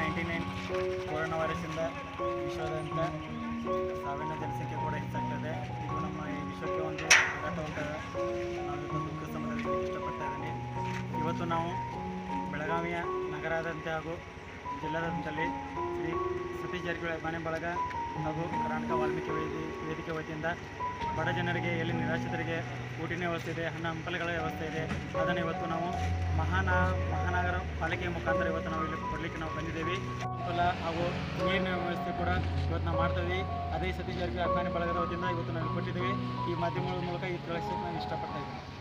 ninety nine corona ವೈರಸ್ಸಿಂದ ವಿಶ್ವಾದ್ಯಂತ ಸಾವಿನ ಜನಸಂಖ್ಯೆ ಕೂಡ ಹೆಚ್ಚಾಗ್ತದೆ ಇದು ನಮ್ಮ ಈ ವಿಶ್ವಕ್ಕೆ ಒಂದು ಆಘಾತ ಉಂಟಾದ ನಾವು ಇವತ್ತು ದುಃಖ ಸಂಬಂಧ ಇಷ್ಟಪಡ್ತಾ ಇದ್ದೀನಿ ಇವತ್ತು ನಾವು ಬೆಳಗಾವಿಯ ನಗರಾದ್ಯಂತ ಹಾಗೂ ಜಿಲ್ಲಾದ್ಯಂತದಲ್ಲಿ ಶ್ರೀ ಸತೀಶ್ ಜಾರಕಿಹೊಳಿ ಅಭಿಮಾನಿ ಬಳಗ ಹಾಗೂ ಕರ್ನಾಟಕ ವಾಲ್ಮೀಕಿ ವೇದಿ ವೇದಿಕೆ ವತಿಯಿಂದ ಬಡ ಜನರಿಗೆ ಎಲ್ಲಿ ನಿರಾಶ್ರಿತರಿಗೆ ಊಟಿನ ವ್ಯವಸ್ಥೆ ಇದೆ ಹಣ್ಣು ಹಂಪಲುಗಳ ವ್ಯವಸ್ಥೆ ಇದೆ ಅದನ್ನು ಇವತ್ತು ನಾವು ಮಹಾನ ಮಹಾನಗರ ಪಾಲಿಕೆಯ ಮುಖಾಂತರ ಇವತ್ತು ನಾವು ಇಲ್ಲಿ ಕೊಡಲಿಕ್ಕೆ ನಾವು ಬಂದಿದ್ದೇವೆ ಹಂಪಲ ಹಾಗೂ ನೀರಿನ ವ್ಯವಸ್ಥೆ ಕೂಡ ಇವತ್ತು ನಾವು ಮಾಡ್ತೀವಿ ಅದೇ ಸತೀಶ್ ಜಾರಕಿಹೊಳಿ ಅಭಿಮಾನಿ ಬಳಗದ ವತಿಯಿಂದ ಇವತ್ತು ನಾವು ಕೊಟ್ಟಿದ್ದೀವಿ ಈ ಮಾಧ್ಯಮಗಳ ಮೂಲಕ ಈ ತಿಳಿಸೋಕೆ ನಾನು ಇಷ್ಟಪಡ್ತಾ ಇದ್ದೀನಿ